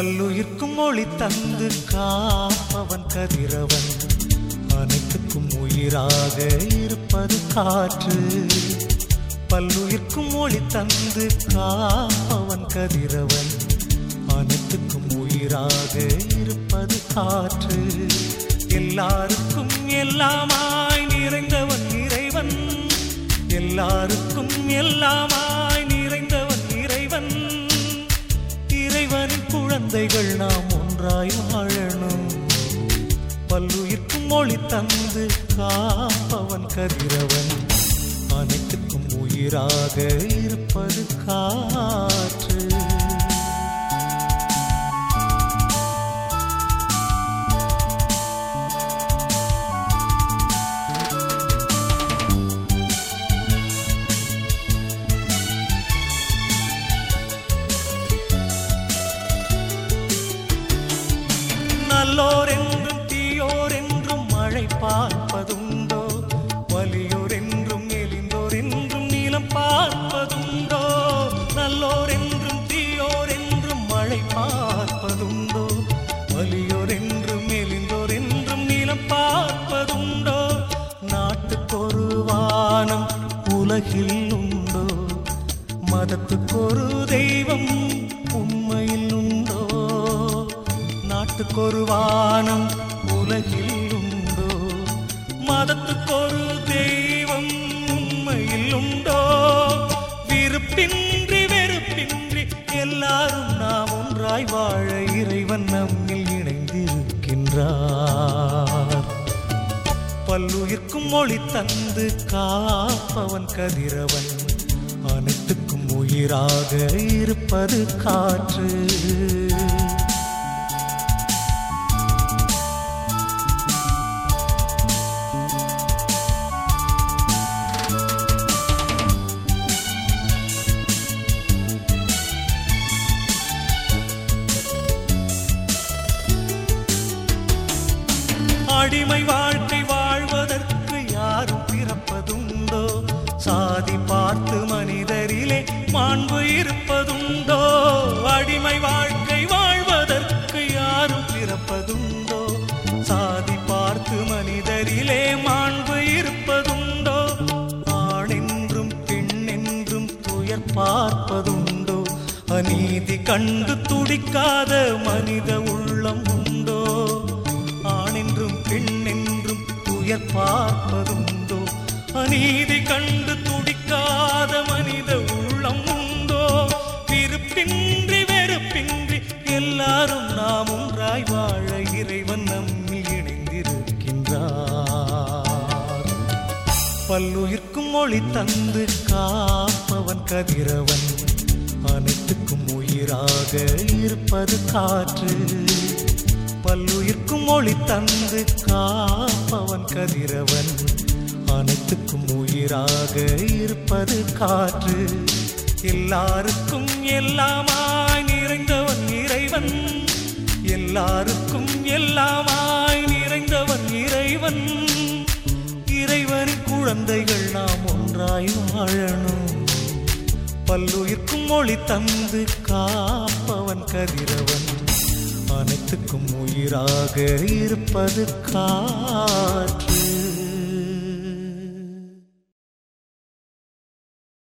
பல்லுயிர்க்கும் ஒளி தந்து காப்பவன் கதிரவன் அனைத்துக்கும் உயிராக இருப்பது காற்று பல்லுயிர்க்கும் ஒளி தந்து காப்பவன் கதிரவன் அனைத்துக்கும் உயிராக இருப்பது காற்று எல்லாருக்கும் எல்லாமாய் நிறைந்தவன் இறைவன் எல்லாருக்கும் எல்லாமாய் நிறைந்தவன் இறைவன் இறைவனின் குழந்தைகள் நாம் ஒன்றாய் வாழணும் பல்லுயிர்க்கும் மொழி தந்து காப்பவன் கதிரவன் அனைத்துக்கும் உயிராக இருப்பது காற்று நல்லோர் என்றும் தீயோர் என்றும் மழை பார்ப்பதுண்டோ வலியோர் என்றும் எலிந்தோர் என்றும் நீளம் பார்ப்பதுண்டோ நல்லோர் என்றும் தீயோர் என்றும் மழை பார்ப்பதுண்டோ வலியோர் என்றும் எலிந்தோர் என்றும் நீளம் பார்ப்பதுண்டோ நாட்டுக்கொரு வானம் உலகில் உண்டோ மதத்துக்கொரு தெய்வம் உண்மையில் உண்டோ நாட்டுக்கொரு வானம் உலகில் உண்டோ மதத்துக்கொரு தெய்வம் உண்மையில் உண்டோ விருப்பின்றி வெறுப்பின்றி எல்லாரும் நாம் ஒன்றாய் வாழ இறைவன் நம்மில் இணைந்திருக்கின்றார் பல்லுயிர்க்கும் மொழி தந்து காப்பவன் கதிரவன் அனைத்துக்கும் உயிராக இருப்பது காற்று அடிமை வாழ்க்கை வாழ்வதற்கு யாரும் பிறப்பதுண்டோ சாதி பார்த்து மனிதரிலே மாண்பு இருப்பதுண்டோ அடிமை வாழ்க்கை வாழ்வதற்கு யாரும் பிறப்பதுண்டோ சாதி பார்த்து மனிதரிலே மாண்பு இருப்பதுண்டோ ஆணென்றும் பெண்ணென்றும் துயர் பார்ப்பதுண்டோ அநீதி கண்டு துடிக்காத மனித உள்ளம் உண்டோ ஆணென்றும் பெண்ணென்றும் துயர் பார்ப்பதுண்டோ அநீதி கண்டு துடிக்காத மனித உள்ளம் உண்டோ விருப்பின்றி வெறுப்பின்றி எல்லாரும் நாம் ஒன்றாய் வாழ இறைவன் நம்மில் இணைந்திருக்கின்றார் பல்லுயிர்க்கும் மொழி தந்து காப்பவன் கதிரவன் அனைத்துக்கும் உயிராக இருப்பது காற்று பல்லுயிர்க்கும் மொழி தந்து காப்பவன் கதிரவன் அனைத்துக்கும் உயிராக இருப்பது காற்று எல்லாருக்கும் எல்லாமாய் நிறைந்தவன் இறைவன் எல்லாருக்கும் எல்லாமாய் நிறைந்தவன் இறைவன் இறைவனின் குழந்தைகள் நாம் ஒன்றாய் வாழணும் பல்லுயிர்க்கும் மொழி தந்து காப்பவன் கதிரவன் அனைத்துக்கும் உயிராக இருப்பது காற்று